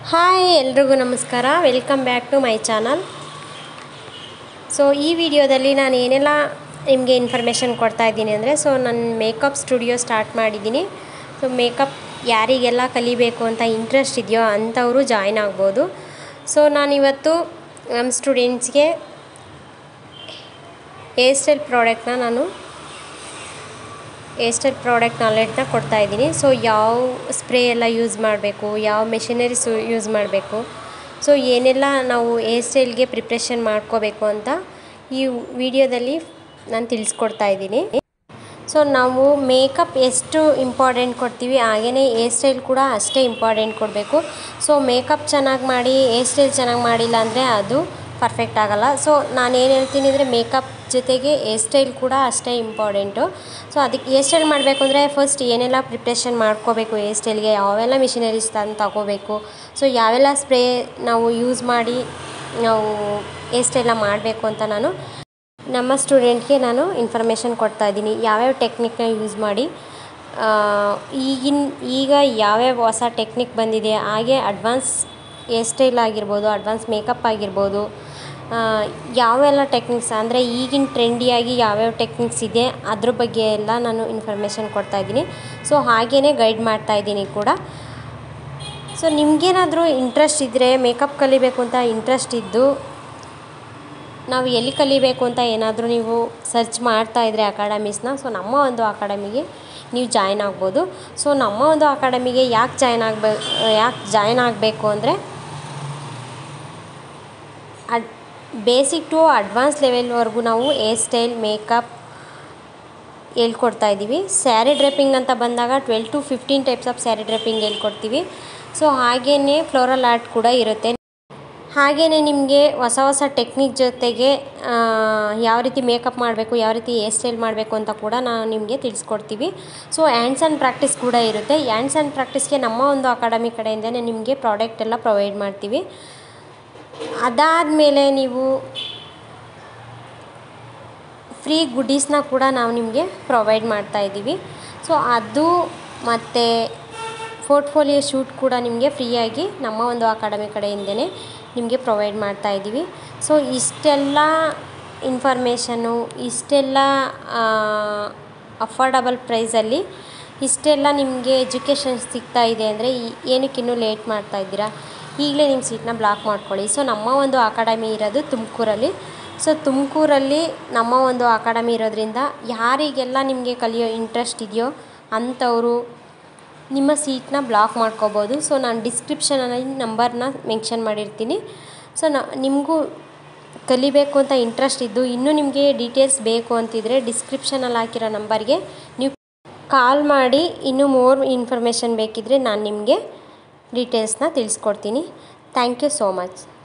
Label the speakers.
Speaker 1: hi ಎಲ್ರಿಗೂ ನಮಸ್ಕಾರ welcome back to my channel so ಈ ವಿಡಿಯೋದಲ್ಲಿ ನಾನು ಏನೆಲ್ಲ ನಿಮಗೆ ಇನ್ಫಾರ್ಮೇಷನ್ ಕೊಡ್ತಾ ಇದ್ದೀನಿ ಅಂದರೆ ಸೊ ನಾನು ಮೇಕಪ್ ಸ್ಟುಡಿಯೋ ಸ್ಟಾರ್ಟ್ ಮಾಡಿದ್ದೀನಿ ಸೊ ಮೇಕಪ್ ಯಾರಿಗೆಲ್ಲ ಕಲಿಬೇಕು ಅಂತ ಇಂಟ್ರೆಸ್ಟ್ ಇದೆಯೋ ಅಂಥವರು ಜಾಯ್ನ್ ಆಗ್ಬೋದು ಸೊ ನಾನಿವತ್ತು ನಮ್ಮ ಸ್ಟೂಡೆಂಟ್ಸ್ಗೆ ಹೇರ್ ಸ್ಟೈಲ್ ಪ್ರಾಡಕ್ಟ್ನ ನಾನು ಹೇರ್ ಸ್ಟೈಲ್ ಪ್ರಾಡಕ್ಟ್ ನಾಲೆಡ್ನ ಕೊಡ್ತಾ ಇದ್ದೀನಿ ಸೊ ಯಾವ ಸ್ಪ್ರೇ ಎಲ್ಲ ಯೂಸ್ ಮಾಡಬೇಕು ಯಾವ ಮೆಷಿನರೀಸ್ ಯೂಸ್ ಮಾಡಬೇಕು ಸೊ ಏನೆಲ್ಲ ನಾವು ಹೇರ್ ಸ್ಟೈಲ್ಗೆ ಪ್ರಿಪ್ರೇಷನ್ ಮಾಡ್ಕೋಬೇಕು ಅಂತ ಈ ವಿಡಿಯೋದಲ್ಲಿ ನಾನು ತಿಳಿಸ್ಕೊಡ್ತಾ ಇದ್ದೀನಿ ಸೊ ನಾವು ಮೇಕಪ್ ಎಷ್ಟು ಇಂಪಾರ್ಟೆಂಟ್ ಕೊಡ್ತೀವಿ ಹಾಗೆಯೇ ಹೇರ್ ಸ್ಟೈಲ್ ಕೂಡ ಅಷ್ಟೇ ಇಂಪಾರ್ಟೆಂಟ್ ಕೊಡಬೇಕು ಸೊ ಮೇಕಪ್ ಚೆನ್ನಾಗಿ ಮಾಡಿ ಹೇರ್ ಸ್ಟೈಲ್ ಚೆನ್ನಾಗಿ ಮಾಡಿಲ್ಲ ಅಂದರೆ ಅದು ಪರ್ಫೆಕ್ಟ್ ಆಗೋಲ್ಲ ಸೊ ನಾನು ಏನು ಹೇಳ್ತೀನಿ ಅಂದರೆ ಮೇಕಪ್ ಜೊತೆಗೆ ಹೇರ್ ಸ್ಟೈಲ್ ಕೂಡ ಅಷ್ಟೇ ಇಂಪಾರ್ಟೆಂಟು ಸೊ ಅದಕ್ಕೆ ಹೇರ್ ಸ್ಟೈಲ್ ಮಾಡಬೇಕು ಅಂದರೆ ಫಸ್ಟ್ ಏನೆಲ್ಲ ಪ್ರಿಪ್ರೇಷನ್ ಮಾಡ್ಕೋಬೇಕು ಹೇರ್ ಸ್ಟೈಲ್ಗೆ ಯಾವೆಲ್ಲ ಮಿಷಿನರೀಸ್ ತಂದು ತಗೋಬೇಕು ಸೊ ಯಾವೆಲ್ಲ ಸ್ಪ್ರೇ ನಾವು ಯೂಸ್ ಮಾಡಿ ನಾವು ಹೇರ್ ಸ್ಟೈಲ್ನ ಮಾಡಬೇಕು ಅಂತ ನಾನು ನಮ್ಮ ಸ್ಟೂಡೆಂಟ್ಗೆ ನಾನು ಇನ್ಫಾರ್ಮೇಷನ್ ಕೊಡ್ತಾ ಇದ್ದೀನಿ ಯಾವ್ಯಾವ ಟೆಕ್ನಿಕ್ನ ಯೂಸ್ ಮಾಡಿ ಈಗಿನ ಈಗ ಯಾವ್ಯಾವ ಹೊಸ ಟೆಕ್ನಿಕ್ ಬಂದಿದೆ ಹಾಗೆ ಅಡ್ವಾನ್ಸ್ ಹೇರ್ ಸ್ಟೈಲ್ ಆಗಿರ್ಬೋದು ಅಡ್ವಾನ್ಸ್ ಮೇಕಪ್ ಆಗಿರ್ಬೋದು ಯಾವೆಲ್ಲ ಟೆಕ್ನಿಕ್ಸ್ ಅಂದರೆ ಈಗಿನ ಟ್ರೆಂಡಿಯಾಗಿ ಯಾವ್ಯಾವ ಟೆಕ್ನಿಕ್ಸ್ ಇದೆ ಅದ್ರ ಬಗ್ಗೆ ಎಲ್ಲ ನಾನು ಇನ್ಫಾರ್ಮೇಷನ್ ಕೊಡ್ತಾ ಇದ್ದೀನಿ ಸೊ ಹಾಗೇ ಗೈಡ್ ಮಾಡ್ತಾ ಇದ್ದೀನಿ ಕೂಡ ಸೊ ನಿಮಗೇನಾದರೂ ಇಂಟ್ರೆಸ್ಟ್ ಇದ್ದರೆ ಮೇಕಪ್ ಕಲಿಬೇಕು ಅಂತ ಇಂಟ್ರೆಸ್ಟ್ ಇದ್ದು ನಾವು ಎಲ್ಲಿ ಕಲಿಬೇಕು ಅಂತ ಏನಾದರೂ ನೀವು ಸರ್ಚ್ ಮಾಡ್ತಾ ಇದ್ದರೆ ಅಕಾಡೆಮೀಸ್ನ ಸೊ ನಮ್ಮ ಒಂದು ಅಕಾಡೆಮಿಗೆ ನೀವು ಜಾಯ್ನ್ ಆಗ್ಬೋದು ಸೊ ನಮ್ಮ ಒಂದು ಅಕಾಡೆಮಿಗೆ ಯಾಕೆ ಜಾಯ್ನ್ ಆಗಬೇಕು ಯಾಕೆ ಜಾಯ್ನ್ ಆಗಬೇಕು ಅಂದರೆ ಅಡ್ ಬೇಸಿಕ್ ಟು ಅಡ್ವಾನ್ಸ್ ಲೆವೆಲ್ವರೆಗೂ ನಾವು ಹೇರ್ ಸ್ಟೈಲ್ ಮೇಕಪ್ ಹೇಳ್ಕೊಡ್ತಾ ಇದ್ದೀವಿ ಸ್ಯಾರಿ ಡ್ರೆಪ್ಪಿಂಗ್ ಅಂತ ಬಂದಾಗ twelve to fifteen types of sari draping ಹೇಳ್ಕೊಡ್ತೀವಿ ಸೊ ಹಾಗೆಯೇ ಫ್ಲೋರಲ್ ಆರ್ಟ್ ಕೂಡ ಇರುತ್ತೆ ಹಾಗೆಯೇ ನಿಮಗೆ ಹೊಸ ಹೊಸ ಟೆಕ್ನಿಕ್ ಜೊತೆಗೆ ಯಾವ ರೀತಿ ಮೇಕಪ್ ಮಾಡಬೇಕು ಯಾವ ರೀತಿ ಹೇರ್ ಸ್ಟೈಲ್ ಮಾಡಬೇಕು ಅಂತ ಕೂಡ ನಾವು ನಿಮಗೆ ತಿಳಿಸ್ಕೊಡ್ತೀವಿ ಸೊ ಹ್ಯಾಂಡ್ಸ್ ಆ್ಯಂಡ್ ಪ್ರಾಕ್ಟೀಸ್ ಕೂಡ ಇರುತ್ತೆ ಹ್ಯಾಂಡ್ಸ್ ಆ್ಯಂಡ್ ಪ್ರಾಕ್ಟೀಸ್ಗೆ ನಮ್ಮ ಒಂದು ಅಕಾಡೆಮಿ ಕಡೆಯಿಂದನೇ ನಿಮಗೆ ಪ್ರಾಡಕ್ಟ್ ಎಲ್ಲ ಪ್ರೊವೈಡ್ ಮಾಡ್ತೀವಿ ಅದಾದಮೇಲೆ ನೀವು ಫ್ರೀ ಗುಡೀಸ್ನ ಕೂಡ ನಾವು ನಿಮಗೆ ಪ್ರೊವೈಡ್ ಮಾಡ್ತಾ ಇದ್ದೀವಿ ಸೊ ಅದು ಮತ್ತು ಪೋರ್ಟ್ಫೋಲಿಯೋ ಶೂಟ್ ಕೂಡ ನಿಮಗೆ ಫ್ರೀಯಾಗಿ ನಮ್ಮ ಒಂದು ಅಕಾಡೆಮಿ ಕಡೆಯಿಂದನೇ ನಿಮಗೆ ಪ್ರೊವೈಡ್ ಮಾಡ್ತಾ ಇದ್ದೀವಿ ಸೊ ಇಷ್ಟೆಲ್ಲ ಇನ್ಫಾರ್ಮೇಷನ್ನು ಇಷ್ಟೆಲ್ಲ ಅಫೋರ್ಡಬಲ್ ಪ್ರೈಸಲ್ಲಿ ಇಷ್ಟೆಲ್ಲ ನಿಮಗೆ ಎಜುಕೇಷನ್ ಸಿಗ್ತಾ ಇದೆ ಅಂದರೆ ಏನಕ್ಕೆ ಇನ್ನೂ ಲೇಟ್ ಮಾಡ್ತಾ ಇದ್ದೀರಾ ಈಗಲೇ ನಿಮ್ಮ ಸೀಟ್ನ ಬ್ಲಾಕ್ ಮಾಡ್ಕೊಳ್ಳಿ ಸೊ ನಮ್ಮ ಒಂದು ಅಕಾಡೆಮಿ ಇರೋದು ತುಮಕೂರಲ್ಲಿ ಸೊ ತುಮಕೂರಲ್ಲಿ ನಮ್ಮ ಒಂದು ಅಕಾಡೆಮಿ ಇರೋದ್ರಿಂದ ಯಾರಿಗೆಲ್ಲ ನಿಮಗೆ ಕಲಿಯೋ ಇಂಟ್ರೆಸ್ಟ್ ಇದೆಯೋ ಅಂಥವರು ನಿಮ್ಮ ಸೀಟ್ನ ಬ್ಲಾಕ್ ಮಾಡ್ಕೋಬೋದು ಸೊ ನಾನು ಡಿಸ್ಕ್ರಿಪ್ಷನಲ್ಲಿ ನಂಬರ್ನ ಮೆನ್ಷನ್ ಮಾಡಿರ್ತೀನಿ ಸೊ ನ ನಿಮಗೂ ಕಲಿಬೇಕು ಅಂತ ಇಂಟ್ರೆಸ್ಟ್ ಇದ್ದು ಇನ್ನೂ ನಿಮಗೆ ಡೀಟೇಲ್ಸ್ ಬೇಕು ಅಂತಿದ್ರೆ ಡಿಸ್ಕ್ರಿಪ್ಷನಲ್ಲಿ ಹಾಕಿರೋ ನಂಬರ್ಗೆ ನೀವು ಕಾಲ್ ಮಾಡಿ ಇನ್ನೂ ಮೋರ್ ಇನ್ಫಾರ್ಮೇಷನ್ ಬೇಕಿದ್ದರೆ ನಾನು ನಿಮಗೆ ಡೀಟೇಲ್ಸ್ನ ತಿಳಿಸ್ಕೊಡ್ತೀನಿ ಥ್ಯಾಂಕ್ ಯು ಸೋ ಮಚ್